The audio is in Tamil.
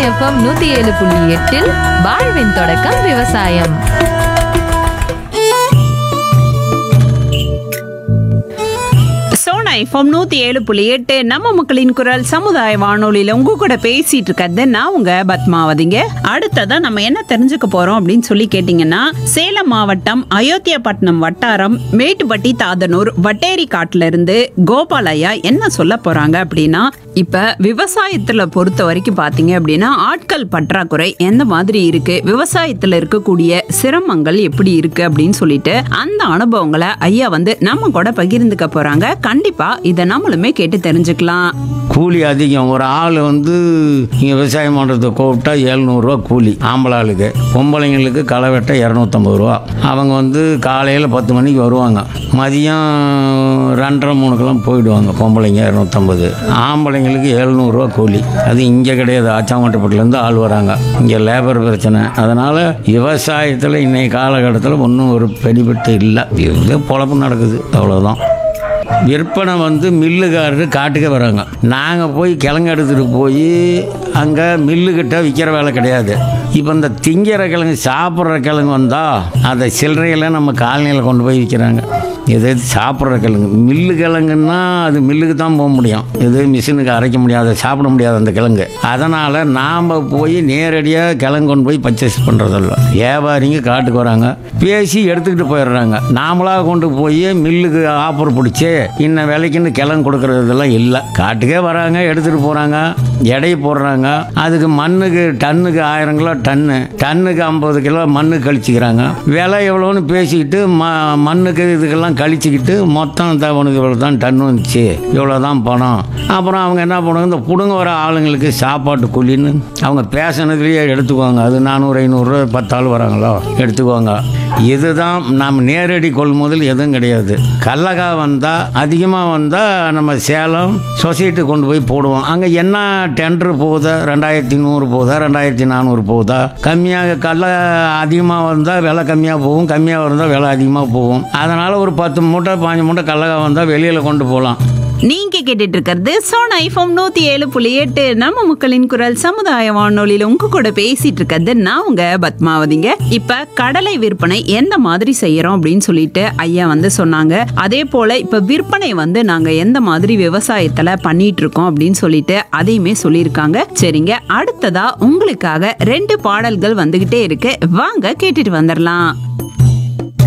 எஃப்எம் நூத்தி ஏழு புள்ளி எட்டில் வாழ்வின் தொடக்கம் விவசாயம் சோனா எஃப்எம் நூத்தி ஏழு புள்ளி எட்டு நம்ம மக்களின் குரல் சமுதாய வானொலியில உங்க கூட பேசிட்டு இருக்கிறது நான் உங்க பத்மாவதிங்க அடுத்ததா நம்ம என்ன தெரிஞ்சுக்க போறோம் அப்படின்னு சொல்லி கேட்டீங்கன்னா சேலம் மாவட்டம் அயோத்தியாபட்டினம் வட்டாரம் மேட்டுப்பட்டி தாதனூர் வட்டேரி காட்டுல இருந்து கோபாலையா என்ன சொல்ல போறாங்க அப்படின்னா இப்ப விவசாயத்துல பொறுத்த வரைக்கும் பாத்தீங்க அப்படின்னா ஆட்கள் பற்றாக்குறை எந்த மாதிரி இருக்கு விவசாயத்துல இருக்கக்கூடிய சிரமங்கள் எப்படி இருக்கு அப்படின்னு சொல்லிட்டு அந்த அனுபவங்களை ஐயா வந்து நம்ம கூட பகிர்ந்துக்க போறாங்க கண்டிப்பா இதை நம்மளுமே கேட்டு தெரிஞ்சுக்கலாம் கூலி அதிகம் ஒரு ஆள் வந்து இங்கே விவசாயம் பண்ணுறதை கூப்பிட்டா எழுநூறுவா கூலி ஆம்பளை ஆளுக்கு பொம்பளைங்களுக்கு களை வெட்ட இரநூத்தம்பது ரூபா அவங்க வந்து காலையில் பத்து மணிக்கு வருவாங்க மதியம் ரெண்டரை மூணுக்கெல்லாம் போயிடுவாங்க பொம்பளைங்க இரநூத்தம்பது ஆம்பளைங்களுக்கு எழுநூறுவா கூலி அது இங்கே கிடையாது ஆச்சாமட்டப்பட்டிலேருந்து ஆள் வராங்க இங்கே லேபர் பிரச்சனை அதனால் விவசாயத்தில் இன்னைய காலகட்டத்தில் ஒன்றும் ஒரு பெனிஃபிட் இல்லை இது பொழப்பு நடக்குது அவ்வளோதான் விற்பனை வந்து மில்லுக்காரரு காட்டுக்கே வராங்க நாங்கள் போய் கிழங்கு எடுத்துகிட்டு போய் அங்கே மில்லுக்கிட்ட விற்கிற வேலை கிடையாது இப்போ இந்த திங்கிற கிழங்கு சாப்பிட்ற கிழங்கு வந்தால் அதை சில்லறையில் நம்ம காலனியில் கொண்டு போய் விற்கிறாங்க எது சாப்பிட்ற கிழங்கு மில்லு கிழங்குன்னா அது மில்லுக்கு தான் போக முடியும் இது மிஷினுக்கு அரைக்க முடியாது சாப்பிட முடியாது அந்த கிழங்கு அதனால் நாம் போய் நேரடியாக கிழங்கு கொண்டு போய் பர்ச்சேஸ் பண்ணுறதில்ல வியாபாரிங்க காட்டுக்கு வராங்க பேசி எடுத்துக்கிட்டு போயிடுறாங்க நாமளாக கொண்டு போய் மில்லுக்கு ஆஃபர் பிடிச்சி இன்ன விலைக்குன்னு கிழங்கு கொடுக்கறதெல்லாம் இல்லை காட்டுக்கே வராங்க எடுத்துகிட்டு போகிறாங்க எடை போடுறாங்க அதுக்கு மண்ணுக்கு டன்னுக்கு ஆயிரம் கிலோ டன்னு டன்னுக்கு ஐம்பது கிலோ மண்ணு கழிச்சிக்கிறாங்க விலை எவ்வளோன்னு பேசிக்கிட்டு ம மண்ணுக்கு இதுக்கெல்லாம் கழிச்சிக்கிட்டு மொத்தம் த- உனக்கு இவ்வளோ தான் டன் வந்துச்சு இவ்வளோ தான் பணம் அப்புறம் அவங்க என்ன பண்ணுவாங்க இந்த புடுங்க வர ஆளுங்களுக்கு சாப்பாட்டு கூலின்னு அவங்க பேசினதுலேயே எடுத்துக்குவாங்க அது நானூறு ஐநூறுரூவா பத்து ஆள் வராங்களோ எடுத்துக்குவாங்க இதுதான் நம்ம நேரடி கொள்முதல் எதுவும் கிடையாது கடலக்காய் வந்தால் அதிகமாக வந்தால் நம்ம சேலம் சொசைட்டி கொண்டு போய் போடுவோம் அங்கே என்ன டெண்டர் போகுதா ரெண்டாயிரத்தி நூறு போகுதா ரெண்டாயிரத்தி நானூறு போகுதா கம்மியாக கடல அதிகமாக வந்தால் விலை கம்மியாக போகும் கம்மியாக இருந்தால் விலை அதிகமாக போகும் அதனால் ஒரு பத்து மூட்டை பாஞ்சு மூட்டை கடலக்காய் வந்தால் வெளியில் கொண்டு போகலாம் நீங்க கேட்டுட்டு இருக்கிறது சோனா ஐஃபோம் நூத்தி ஏழு புள்ளி எட்டு நம்ம மக்களின் குரல் சமுதாய வானொலியில உங்க கூட பேசிட்டு இருக்கிறது நான் உங்க பத்மாவதிங்க இப்ப கடலை விற்பனை எந்த மாதிரி செய்யறோம் அப்படின்னு சொல்லிட்டு ஐயா வந்து சொன்னாங்க அதே போல இப்ப விற்பனை வந்து நாங்க எந்த மாதிரி விவசாயத்துல பண்ணிட்டு இருக்கோம் அப்படின்னு சொல்லிட்டு அதையுமே சொல்லியிருக்காங்க சரிங்க அடுத்ததா உங்களுக்காக ரெண்டு பாடல்கள் வந்துகிட்டே இருக்கு வாங்க கேட்டுட்டு வந்துடலாம்